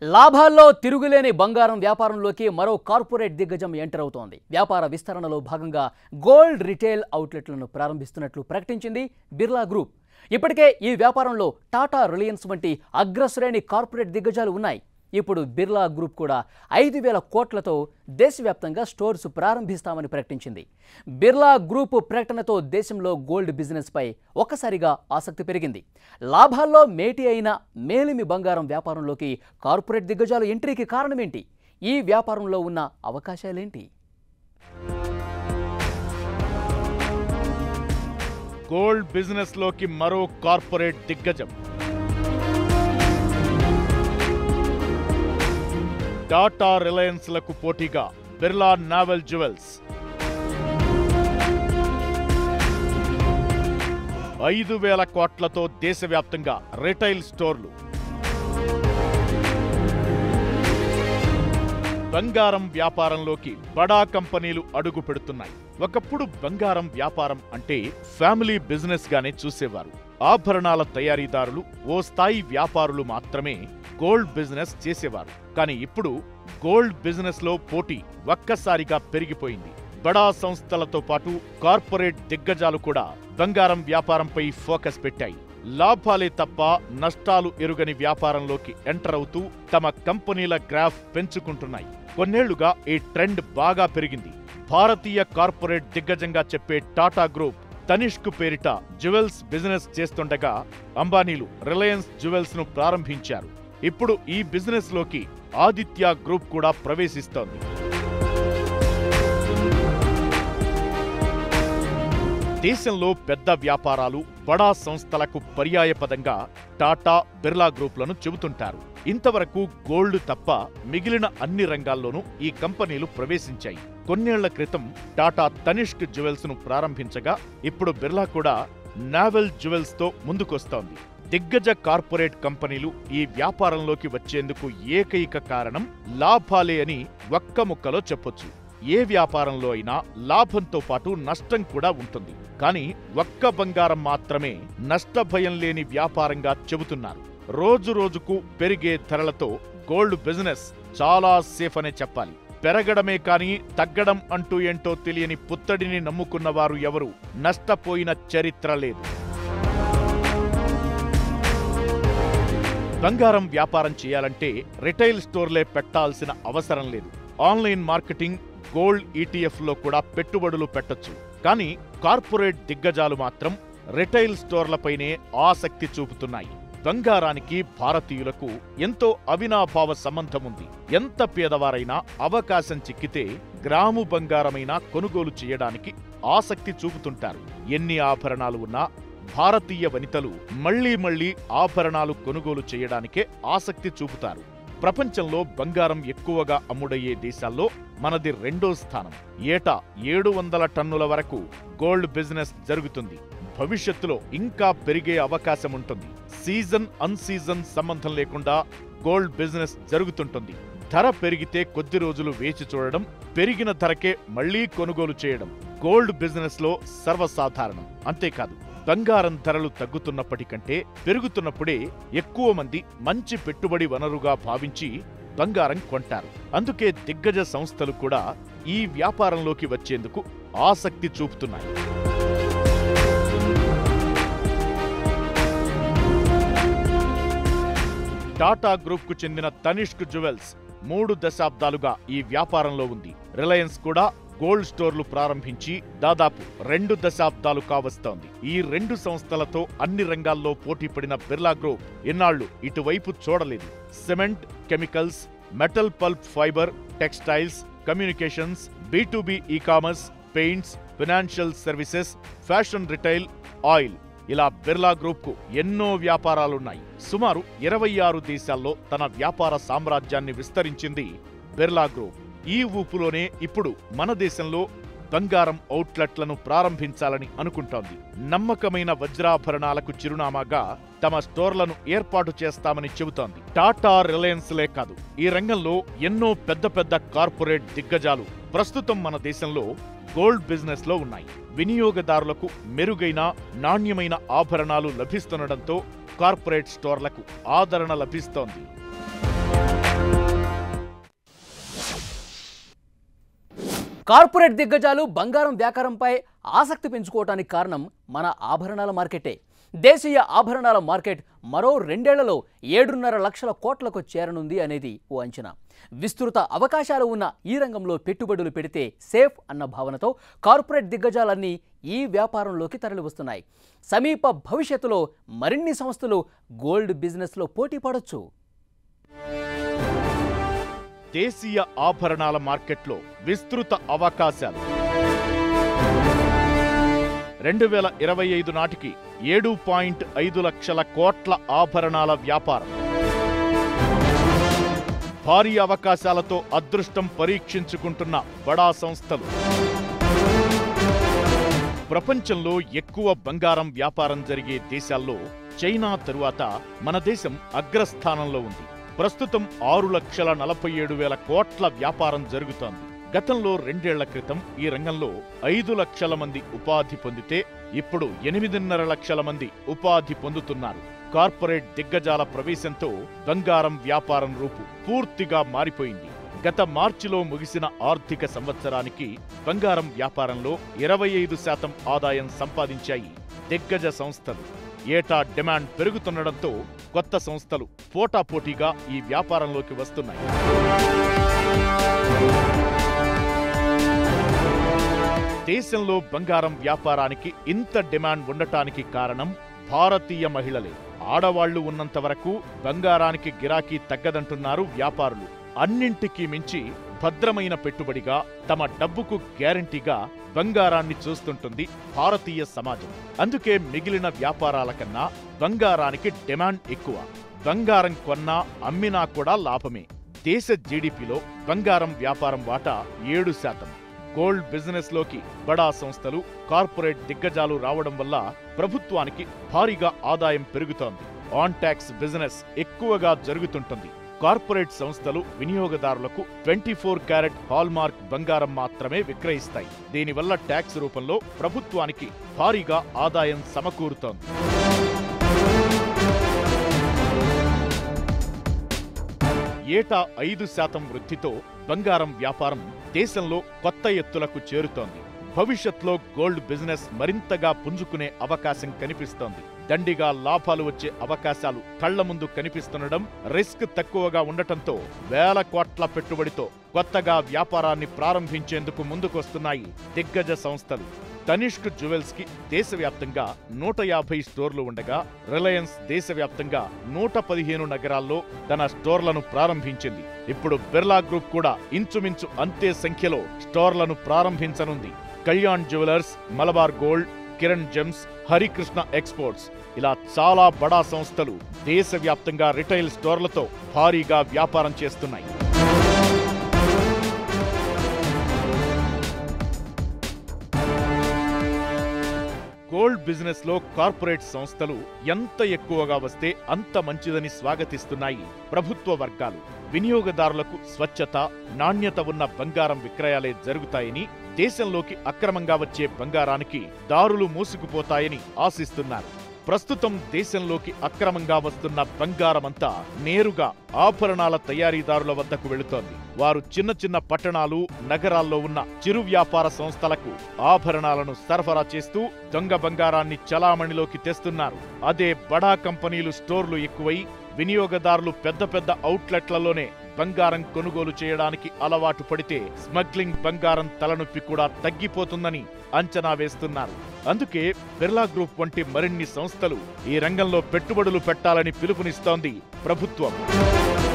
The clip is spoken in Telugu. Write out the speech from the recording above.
లాభాల్లో తిరుగులేని బంగారం వ్యాపారంలోకి మరో కార్పొరేట్ దిగ్గజం ఎంటర్ అవుతోంది వ్యాపార విస్తరణలో భాగంగా గోల్డ్ రిటైల్ అవుట్లెట్లను ప్రారంభిస్తున్నట్లు ప్రకటించింది బిర్లా గ్రూప్ ఇప్పటికే ఈ వ్యాపారంలో టాటా రిలయన్స్ వంటి అగ్రశ్రేణి కార్పొరేట్ దిగ్గజాలు ఉన్నాయి ఇప్పుడు బిర్లా గ్రూప్ కూడా ఐదు వేల కోట్లతో దేశవ్యాప్తంగా స్టోర్స్ ప్రారంభిస్తామని ప్రకటించింది బిర్లా గ్రూప్ ప్రకటనతో దేశంలో గోల్డ్ బిజినెస్పై ఒక్కసారిగా ఆసక్తి పెరిగింది లాభాల్లో మేటి అయిన మేలిమి బంగారం వ్యాపారంలోకి కార్పొరేట్ దిగ్గజాలు ఎంట్రీకి కారణమేంటి ఈ వ్యాపారంలో ఉన్న అవకాశాలేంటి గోల్డ్ బిజినెస్ లోకి మరో కార్పొరేట్ దిగ్గజం టాటా రిలయన్స్ లకు పోటీగా బిర్లా నావెల్ జ్యువెల్స్ ఐదు వేల కోట్లతో దేశవ్యాప్తంగా రిటైల్ స్టోర్లు బంగారం వ్యాపారంలోకి బడా కంపెనీలు అడుగు పెడుతున్నాయి ఒకప్పుడు బంగారం వ్యాపారం అంటే ఫ్యామిలీ బిజినెస్ గానే చూసేవారు ఆభరణాల తయారీదారులు ఓ స్థాయి వ్యాపారులు మాత్రమే గోల్డ్ బిజినెస్ చేసేవారు కానీ ఇప్పుడు గోల్డ్ బిజినెస్ లో పోటీ ఒక్కసారిగా పెరిగిపోయింది బడా సంస్థలతో పాటు కార్పొరేట్ దిగ్గజాలు కూడా బంగారం వ్యాపారంపై ఫోకస్ పెట్టాయి లాభాలే తప్ప నష్టాలు ఎరుగని వ్యాపారంలోకి ఎంటర్ అవుతూ తమ కంపెనీల గ్రాఫ్ పెంచుకుంటున్నాయి కొన్నేళ్లుగా ఈ ట్రెండ్ బాగా పెరిగింది భారతీయ కార్పొరేట్ దిగ్గజంగా చెప్పే టాటా గ్రూప్ తనిష్క్ పేరిట జ్యువెల్స్ బిజినెస్ చేస్తుండగా అంబానీలు రిలయన్స్ జ్యువెల్స్ ను ప్రారంభించారు ఇప్పుడు ఈ బిజినెస్ లోకి ఆదిత్య గ్రూప్ కూడా ప్రవేశిస్తోంది దేశంలో పెద్ద వ్యాపారాలు బడా సంస్థలకు పర్యాయపదంగా టాటా బిర్లా గ్రూప్లను చెబుతుంటారు ఇంతవరకు గోల్డ్ తప్ప మిగిలిన అన్ని రంగాల్లోనూ ఈ కంపెనీలు ప్రవేశించాయి కొన్నేళ్ల క్రితం టాటా తనిష్క్ జ్యువెల్స్ ను ప్రారంభించగా ఇప్పుడు బిర్లా కూడా నావెల్ జ్యువెల్స్ తో ముందుకొస్తోంది దిగ్గజ కార్పొరేట్ కంపెనీలు ఈ వ్యాపారంలోకి వచ్చేందుకు ఏకైక కారణం లాభాలే అని ఒక్క ముక్కలో చెప్పొచ్చు ఏ వ్యాపారంలో అయినా లాభంతో పాటు నష్టం కూడా ఉంటుంది కానీ ఒక్క బంగారం మాత్రమే నష్టభయం లేని వ్యాపారంగా చెబుతున్నారు రోజు రోజుకు పెరిగే ధరలతో గోల్డ్ బిజినెస్ చాలా సేఫ్ అనే చెప్పాలి పెరగడమే కానీ తగ్గడం అంటూ ఏంటో తెలియని పుత్తడిని నమ్ముకున్న వారు ఎవరు నష్టపోయిన చరిత్ర లేదు బంగారం వ్యాపారం చేయాలంటే రిటైల్ స్టోర్లే పెట్టాల్సిన అవసరం లేదు ఆన్లైన్ మార్కెటింగ్ గోల్డ్ ఈటీఎఫ్ లో కూడా పెట్టుబడులు పెట్టొచ్చు కానీ కార్పొరేట్ దిగ్గజాలు మాత్రం రిటైల్ స్టోర్లపైనే ఆసక్తి చూపుతున్నాయి బంగారానికి భారతీయులకు ఎంతో అవినాభావ సంబంధం ఉంది ఎంత పేదవారైనా అవకాశం చిక్కితే గ్రాము బంగారమైనా కొనుగోలు చేయడానికి ఆసక్తి చూపుతుంటారు ఎన్ని ఆభరణాలు ఉన్నా భారతీయ వనితలు మళ్లీ మళ్లీ ఆభరణాలు కొనుగోలు చేయడానికే ఆసక్తి చూపుతారు ప్రపంచంలో బంగారం ఎక్కువగా అమ్ముడయ్యే దేశాల్లో మనది రెండో స్థానం ఏటా ఏడు వందల టన్నుల వరకు గోల్డ్ బిజినెస్ జరుగుతుంది భవిష్యత్తులో ఇంకా పెరిగే అవకాశం ఉంటుంది సీజన్ అన్ సీజన్ సంబంధం లేకుండా గోల్డ్ బిజినెస్ జరుగుతుంటుంది ధర పెరిగితే కొద్ది రోజులు వేచి చూడడం పెరిగిన ధరకే మళ్లీ కొనుగోలు చేయడం గోల్డ్ బిజినెస్ లో సర్వసాధారణం అంతేకాదు బంగారం ధరలు తగ్గుతున్నప్పటికంటే పెరుగుతున్నప్పుడే ఎక్కువ మంది మంచి పెట్టుబడి వనరుగా భావించి బంగారం కొంటారు అందుకే దిగ్గజ సంస్థలు కూడా ఈ వ్యాపారంలోకి వచ్చేందుకు ఆసక్తి చూపుతున్నాయి టాటా గ్రూప్ కు చెందిన తనిష్క్ జ్యువెల్స్ మూడు దశాబ్దాలుగా ఈ వ్యాపారంలో ఉంది రిలయన్స్ కూడా గోల్డ్ స్టోర్లు ప్రారంభించి దాదాపు రెండు దశాబ్దాలు కావస్తోంది ఈ రెండు సంస్థలతో అన్ని రంగాల్లో పోటీపడిన బిర్లా గ్రూప్ ఇన్నాళ్లు ఇటువైపు చూడలేదు cement chemicals metal pulp fibre textiles communications B e commerce paints financial services fashion retail oil ఇలా బిర్లా గ్రూప్ కు ఎన్నో వ్యాపారాలున్నాయి సుమారు ఇరవై ఆరు దేశాల్లో తన వ్యాపార సామ్రాజ్యాన్ని విస్తరించింది బిర్లా గ్రూప్ ఈ ఊపులోనే ఇప్పుడు మన దేశంలో బంగారం అవుట్లెట్లను ప్రారంభించాలని అనుకుంటోంది నమ్మకమైన వజ్రాభరణాలకు చిరునామాగా తమ స్టోర్లను ఏర్పాటు చేస్తామని చెబుతోంది టాటా రిలయన్స్లే కాదు ఈ రంగంలో ఎన్నో పెద్ద పెద్ద కార్పొరేట్ దిగ్గజాలు ప్రస్తుతం మన దేశంలో గోల్డ్ బిజినెస్ లో ఉన్నాయి వినియోగదారులకు మెరుగైన నాణ్యమైన ఆభరణాలు లభిస్తుండటంతో కార్పొరేట్ స్టోర్లకు ఆదరణ లభిస్తోంది కార్పొరేట్ దిగ్గజాలు బంగారం వ్యాపారంపై ఆసక్తి పెంచుకోవటానికి కారణం మన ఆభరణాల మార్కెటే దేశీయ ఆభరణాల మార్కెట్ మరో రెండేళ్లలో ఏడున్నర లక్షల కోట్లకు చేరనుంది అనేది ఓ అంచనా విస్తృత అవకాశాలు ఉన్న ఈ రంగంలో పెట్టుబడులు పెడితే సేఫ్ అన్న భావనతో కార్పొరేట్ దిగ్గజాలన్నీ ఈ వ్యాపారంలోకి తరలివస్తున్నాయి సమీప భవిష్యత్తులో మరిన్ని సంస్థలు గోల్డ్ బిజినెస్లో పోటీ పడొచ్చు దేశీయ ఆభరణాల మార్కెట్లో విస్తృత అవకాశాలు రెండు వేల ఇరవై ఐదు నాటికి ఏడు పాయింట్ ఐదు లక్షల కోట్ల ఆభరణాల వ్యాపారం భారీ అవకాశాలతో అదృష్టం పరీక్షించుకుంటున్న బడా సంస్థలు ప్రపంచంలో ఎక్కువ బంగారం వ్యాపారం జరిగే దేశాల్లో చైనా తరువాత మన దేశం అగ్రస్థానంలో ఉంది ప్రస్తుతం ఆరు లక్షల నలభై ఏడు వేల కోట్ల వ్యాపారం జరుగుతోంది గతంలో రెండేళ్ల క్రితం ఈ రంగంలో ఐదు లక్షల మంది ఉపాధి పొందితే ఇప్పుడు ఎనిమిదిన్నర లక్షల మంది ఉపాధి పొందుతున్నారు కార్పొరేట్ దిగ్గజాల ప్రవేశంతో బంగారం వ్యాపారం రూపు పూర్తిగా మారిపోయింది గత మార్చిలో ముగిసిన ఆర్థిక సంవత్సరానికి బంగారం వ్యాపారంలో ఇరవై ఐదు శాతం ఆదాయం సంపాదించాయి దిగ్గజ సంస్థలు ఏటా డిమాండ్ పెరుగుతుండటంతో కొత్త సంస్థలు పోటాపోటీగా ఈ వ్యాపారంలోకి వస్తున్నాయి దేశంలో బంగారం వ్యాపారానికి ఇంత డిమాండ్ ఉండటానికి కారణం భారతీయ మహిళలే ఆడవాళ్లు ఉన్నంత వరకు బంగారానికి గిరాకీ తగ్గదంటున్నారు వ్యాపారులు అన్నింటికీ మించి భద్రమైన పెట్టుబడిగా తమ డబ్బుకు గ్యారంటీగా బంగారాన్ని చూస్తుంటుంది భారతీయ సమాజం అందుకే మిగిలిన వ్యాపారాల కన్నా బంగారానికి డిమాండ్ ఎక్కువ బంగారం కొన్నా అమ్మినా కూడా లాభమే దేశ జీడిపిలో బంగారం వ్యాపారం వాటా ఏడు శాతం గోల్డ్ బిజినెస్ లోకి బడా సంస్థలు కార్పొరేట్ దిగ్గజాలు రావడం వల్ల ప్రభుత్వానికి భారీగా ఆదాయం పెరుగుతోంది ఆన్ ట్యాక్స్ బిజినెస్ ఎక్కువగా జరుగుతుంటుంది కార్పొరేట్ సంస్థలు వినియోగదారులకు ట్వంటీ ఫోర్ క్యారెట్ హాల్మార్క్ బంగారం మాత్రమే విక్రయిస్తాయి దీనివల్ల ట్యాక్స్ రూపంలో ప్రభుత్వానికి భారీగా ఆదాయం సమకూరుతోంది ఏటా ఐదు శాతం వృద్ధితో బంగారం వ్యాపారం దేశంలో కొత్త ఎత్తులకు చేరుతోంది భవిష్యత్లో గోల్డ్ బిజినెస్ మరింతగా పుంజుకునే అవకాశం కనిపిస్తోంది దండిగా లాభాలు వచ్చే అవకాశాలు కళ్ల ముందు కనిపిస్తుండడం రిస్క్ తక్కువగా ఉండటంతో వేల కోట్ల పెట్టుబడితో కొత్తగా వ్యాపారాన్ని ప్రారంభించేందుకు ముందుకొస్తున్నాయి దిగ్గజ సంస్థలు తనిష్క్ జ్యువెల్స్ కి దేశవ్యాప్తంగా నూట యాభై స్టోర్లు ఉండగా రిలయన్స్ దేశవ్యాప్తంగా నూట పదిహేను నగరాల్లో తన స్టోర్లను ప్రారంభించింది ఇప్పుడు బిర్లా గ్రూప్ కూడా ఇంచుమించు అంతే సంఖ్యలో స్టోర్లను ప్రారంభించనుంది Kalyan Jewellers Malabar Gold Kiran Gems Harikrishna Exports ఇలా చాలా బడా సంస్థలు దేశవ్యాప్తంగా రిటైల్ స్టోర్లతో భారీగా వ్యాపారం చేస్తున్నాయి గోల్డ్ బిజినెస్ లో కార్పొరేట్ సంస్థలు ఎంత ఎక్కువగా వస్తే అంత మంచిదని స్వాగతిస్తున్నాయి ప్రభుత్వ వర్గాలు వినియోగదారులకు స్వచ్ఛత నాణ్యత ఉన్న బంగారం విక్రయాలే జరుగుతాయని దేశంలోకి అక్రమంగా వచ్చే బంగారానికి దారులు మూసుకుపోతాయని ఆశిస్తున్నారు ప్రస్తుతం దేశంలోకి అక్రమంగా వస్తున్న బంగారమంతా నేరుగా ఆభరణాల తయారీదారుల వద్దకు వెళుతోంది వారు చిన్న చిన్న పట్టణాలు నగరాల్లో ఉన్న చిరు వ్యాపార సంస్థలకు ఆభరణాలను సరఫరా చేస్తూ దొంగ బంగారాన్ని చలామణిలోకి తెస్తున్నారు అదే బడా కంపెనీలు స్టోర్లు ఎక్కువై వినియోగదారులు పెద్ద పెద్ద అవుట్లెట్లలోనే బంగారం కొనుగోలు చేయడానికి అలవాటు పడితే స్మగ్లింగ్ బంగారం తలనొప్పి కూడా తగ్గిపోతుందని అంచనా వేస్తున్నారు అందుకే బిర్లా గ్రూప్ వంటి మరిన్ని సంస్థలు ఈ రంగంలో పెట్టుబడులు పెట్టాలని పిలుపునిస్తోంది ప్రభుత్వం